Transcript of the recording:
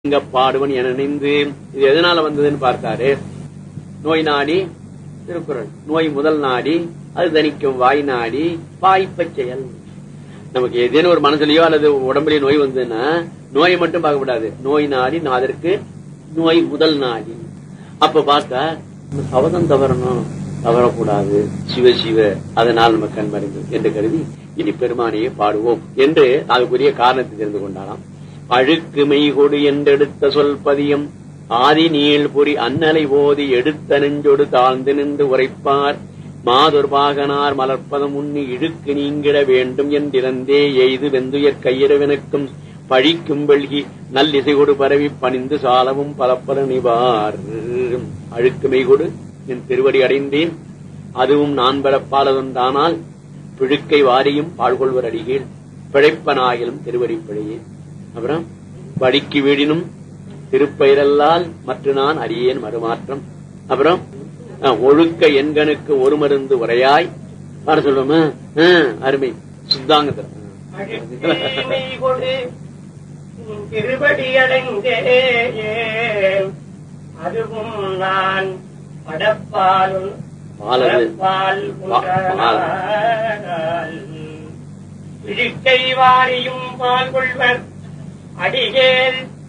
இங்க பாடுவன் என நினைந்து இது எதனால வந்ததுன்னு பார்த்தாரு நோய் நாடி திருக்குறள் நோய் முதல் நாடி அது தணிக்கும் வாய் நாடி வாய்ப்பச் செயல் நமக்கு ஏதேனும் ஒரு மனசுலயோ அல்லது உடம்புலயோ நோய் வந்ததுன்னா நோயை மட்டும் பார்க்க கூடாது நோய் நாடி நான் அதற்கு நோய் முதல் நாடி அப்ப பார்த்தா நம்ம சபதம் தவறணும் தவறக்கூடாது சிவ சிவ அதனால் நம்ம கண்மறிந்து என்று கருதி இனி பெருமானையே பாடுவோம் என்று அதுக்குரிய காரணத்தை தெரிந்து கொண்டாராம் அழுக்கு மெய்கொடு என்றெடுத்த சொல் பதியம் ஆதி நீள் பொறி அன்னலை ஓதி எடுத்த நெஞ்சொடு தாழ்ந்து நின்று உரைப்பார் மாதொர்பாகனார் மலர்ப்பதம் உண்ணி இழுக்கு நீங்கிட வேண்டும் என்றிறந்தே எய்து வெந்துயர் கையிறவனுக்கும் பழிக்கும் வெள்கி நல்லிசைகொடு பரவி பணிந்து சாலவும் பலப்பல நிவார் அழுக்கு மெய்கொடு என் திருவடி அடைந்தேன் அதுவும் நான் பெறப்பாலதொன்றானால் பிழுக்கை வாரியும் பாழ்கொள்வர் அடிகீழ் பிழைப்பனாயிலும் திருவடி பிழையே அப்புறம் வடிக்கு வீடினும் திருப்பெயரல்லால் மற்ற நான் அறியேன் மறுமாற்றம் அப்புறம் அஹ், ஒழுக்க எண்கணுக்கு ஒரு மருந்து உரையாய் பாட சொல்லுமா அருமை சுத்தாங்கத்தில் அழுக்கேமை கொடு திருவடி அடைந்தேன் அதுவும் நான் படப்பாலும் பாலது படப்பால் பா- பால். இழுக்கை வாரியும் பால் கொள்வர் அடிகேல்